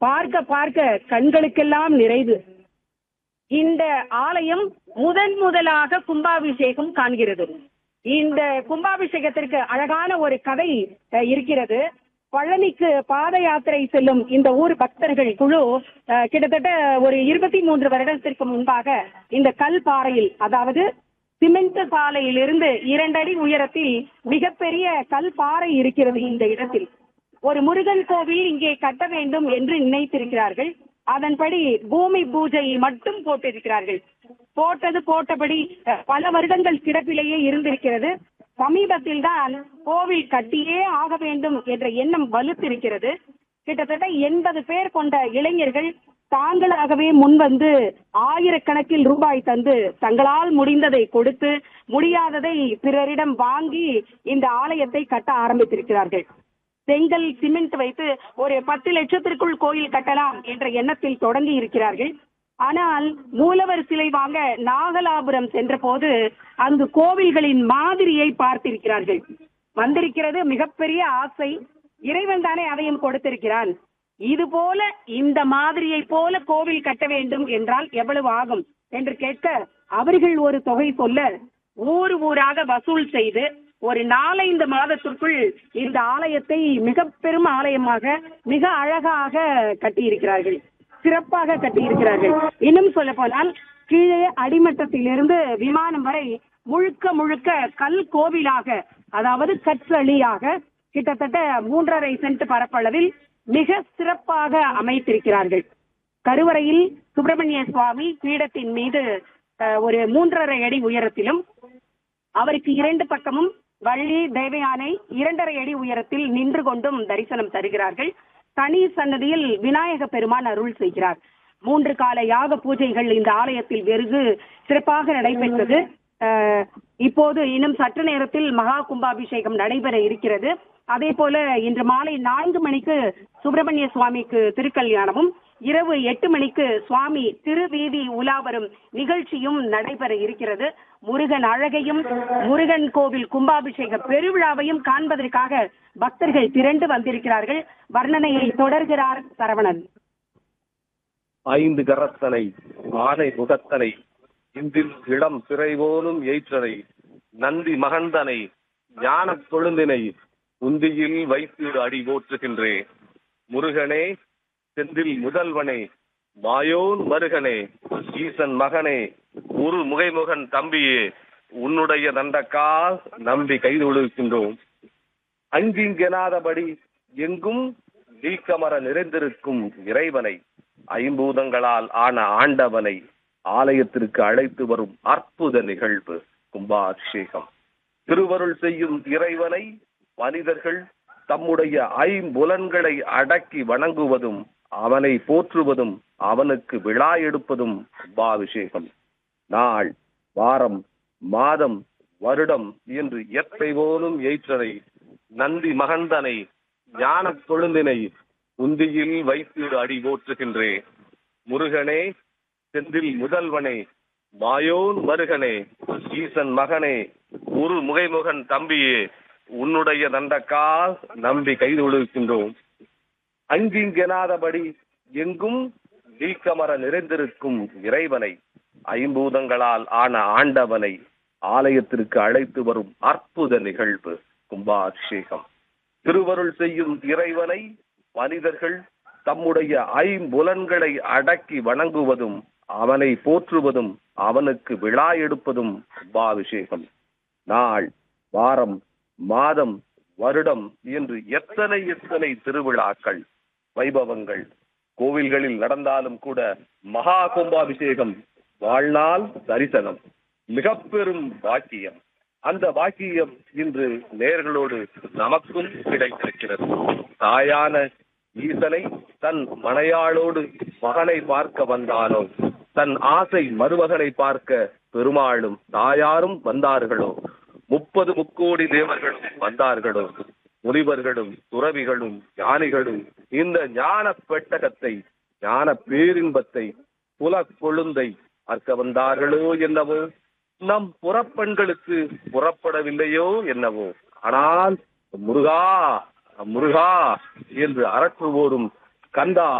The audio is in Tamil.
பார்க்க பார்க்க கண்களுக்கெல்லாம் நிறைவு இந்த ஆலயம் முதன் முதலாக கும்பாபிஷேகம் காண்கிறது இந்த கும்பாபிஷேகத்திற்கு அழகான ஒரு கதை அஹ், இருக்கிறது பழனிக்கு பாத யாத்திரை செல்லும் இந்த ஊர் பக்தர்கள் குழு அஹ், கிட்டத்தட்ட ஒரு இருபத்தி மூன்று வருடத்திற்கு முன்பாக இந்த கல் பாறையில் அதாவது சிமெண்ட் பாலையிலிருந்து இரண்டடி உயரத்தில் மிகப்பெரிய கல் பாறை இருக்கிறது இந்த இடத்தில் ஒரு முருகன் கோவில் இங்கே கட்ட வேண்டும் என்று நினைத்திருக்கிறார்கள் அதன்படி பூமி பூஜை மட்டும் போட்டிருக்கிறார்கள் போட்டது போட்டபடி அஹ், பல வருடங்கள் கிடப்பிலேயே இருந்திருக்கிறது சமீபத்தில் தான் கோவில் கட்டியே ஆக வேண்டும் என்ற எண்ணம் வலுத்திருக்கிறது கிட்டத்தட்ட எண்பது பேர் கொண்ட இளைஞர்கள் தாங்களாகவே முன்வந்து ஆயிரக்கணக்கில் ரூபாய் தந்து தங்களால் முடிந்ததை கொடுத்து முடியாததை பிறரிடம் வாங்கி இந்த ஆலயத்தை கட்ட ஆரம்பித்திருக்கிறார்கள் செங்கல் சிமெண்ட் வைத்து ஒரு பத்து லட்சத்திற்குள் கோயில் கட்டலாம் என்ற எண்ணத்தில் தொடங்கி இருக்கிறார்கள் ஆனால் மூலவர் சிலை வாங்க நாகலாபுரம் சென்றபோது அங்கு கோவில்களின் மாதிரியை பார்த்திருக்கிறார்கள் வந்திருக்கிறது மிகப்பெரிய ஆசை இறைவன் தானே அதையும் கொடுத்திருக்கிறான் இது போல இந்த மாதிரியை போல கோவில் கட்ட வேண்டும் என்றால் எவ்வளவு ஆகும் என்று கேட்க அவர்கள் ஒரு தொகை சொல்ல ஊர் ஊராக வசூல் செய்து ஒரு நாலைந்து மாதத்திற்குள் இந்த ஆலயத்தை மிக பெரும் ஆலயமாக மிக அழகாக கட்டியிருக்கிறார்கள் சிறப்பாக கட்டியிருக்கிறார்கள் இன்னும் சொல்ல போனால் கீழே அடிமட்டத்திலிருந்து விமானம் வரை முழுக்க முழுக்க கல் கோவிலாக அதாவது கற்றளியாக கிட்டத்தட்ட மூன்றரை சென்ட் பரப்பளவில் மிக சிறப்பாக அமைத்திருக்கிறார்கள் கருவறையில் சுப்பிரமணிய சுவாமி பீடத்தின் மீது அஹ், ஒரு மூன்றரை அடி உயரத்திலும் அவருக்கு இரண்டு பக்கமும் வள்ளி தேவயானை இரண்டரை அடி உயரத்தில் நின்று கொண்டும் தரிசனம் தருகிறார்கள் தனி சன்னதியில் விநாயக பெருமான் அருள் செய்கிறார் மூன்று கால யாக பூஜைகள் இந்த ஆலயத்தில் வெறுகு சிறப்பாக நடைபெற்றது அஹ், இப்போது இன்னும் சற்று நேரத்தில் மகா கும்பாபிஷேகம் நடைபெற இருக்கிறது அதே போல இன்று மாலை நான்கு மணிக்கு சுப்பிரமணிய சுவாமிக்கு திருக்கல்யாணமும் இரவு எட்டு மணிக்கு சுவாமி திருவீதி உலா வரும் நிகழ்ச்சியும் நடைபெற இருக்கிறது முருகன் அழகையும் முருகன் கோவில் கும்பாபிஷேக பெருவிழாவையும் காண்பதற்காக பக்தர்கள் திரண்டு வந்திருக்கிறார்கள் வர்ணனையை தொடர்கிறார் சரவணன் ஐந்து கரத்தனை ஆனை முகத்தனை இந்தில் இளம் பிறைவோனும் எயிற்றனை நந்தி மகந்தனை ஞானக் கொழுந்தினை உந்தியில் வைத்து அடி போற்றுகின்றேன் முருகனே செந்தில் முதல்வனே மாயோன் மருகனே ஈசன் மகனே உரு முகைமுகன் தம்பியே உன்னுடைய நந்தக்கால் நம்பி கைதொழுகின்றோம் அங்கிங்கெனாதபடி எங்கும் நீக்கமர நிறைந்திருக்கும் இறைவனை ஐம்பூதங்களால் ஆன ஆண்டவனை ஆலயத்திற்கு அழைத்து வரும் அற்புத நிகழ்வு கும்பாபிஷேகம் திருவருள் செய்யும் இறைவனை மனிதர்கள் தம்முடைய ஐம்புலன்களை அடக்கி வணங்குவதும் அவனை போற்றுவதும் அவனுக்கு விழா எடுப்பதும் கும்பாபிஷேகம் நாள் வாரம் மாதம் வருடம் என்று எத்தை போலும் ஏற்றனை நந்தி மகந்தனை ஞானக் கொழுந்தினை உந்தியில் வைத்து அடி போற்றுகின்றேன் முருகனே செந்தில் முதல்வனே மாயோன் மருகனே ஈசன் மகனே உரு முகைமுகன் தம்பியே உன்னுடைய நந்தக்கால் நம்பி கைதொழுகின்றோம் அங்கிங்கெனாதபடி எங்கும் நீக்கமர நிறைந்திருக்கும் இறைவனை ஐம்பூதங்களால் ஆன ஆண்டவனை ஆலயத்திற்கு அழைத்து வரும் அற்புத நிகழ்வு கும்பாபிஷேகம் திருவருள் செய்யும் இறைவனை மனிதர்கள் தம்முடைய ஐம்புலன்களை அடக்கி வணங்குவதும் அவனை போற்றுவதும் அவனுக்கு விழா எடுப்பதும் கும்பாபிஷேகம் நாள் வாரம் மாதம் வருடம் என்று எத்தனை எத்தனை திருவிழாக்கள் வைபவங்கள் கோவில்களில் நடந்தாலும் கூட மகா கும்பாபிஷேகம் வாழ்நாள் தரிசனம் மிக பெரும் பாக்கியம் அந்த பாக்கியம் இன்று நேர்களோடு நமக்கும் கிடைத்திருக்கிறது தாயான ஈசனை தன் மனையாளோடு மகனை பார்க்க வந்தானோ தன் ஆசை மருமகனை பார்க்க பெருமாளும் தாயாரும் வந்தார்களோ முப்பது முக்கோடி தேவர்களும் வந்தார்களோ முனிவர்களும் துறவிகளும் ஞானிகளும் இந்த ஞான பெட்டகத்தை ஞான பேரின்பத்தை புல கொழுந்தை பார்க்க வந்தார்களோ என்னவோ நம் புறப்பெண்களுக்கு புறப்படவில்லையோ என்னவோ ஆனால் முருகா முருகா என்று அரற்றுவோரும் கந்தா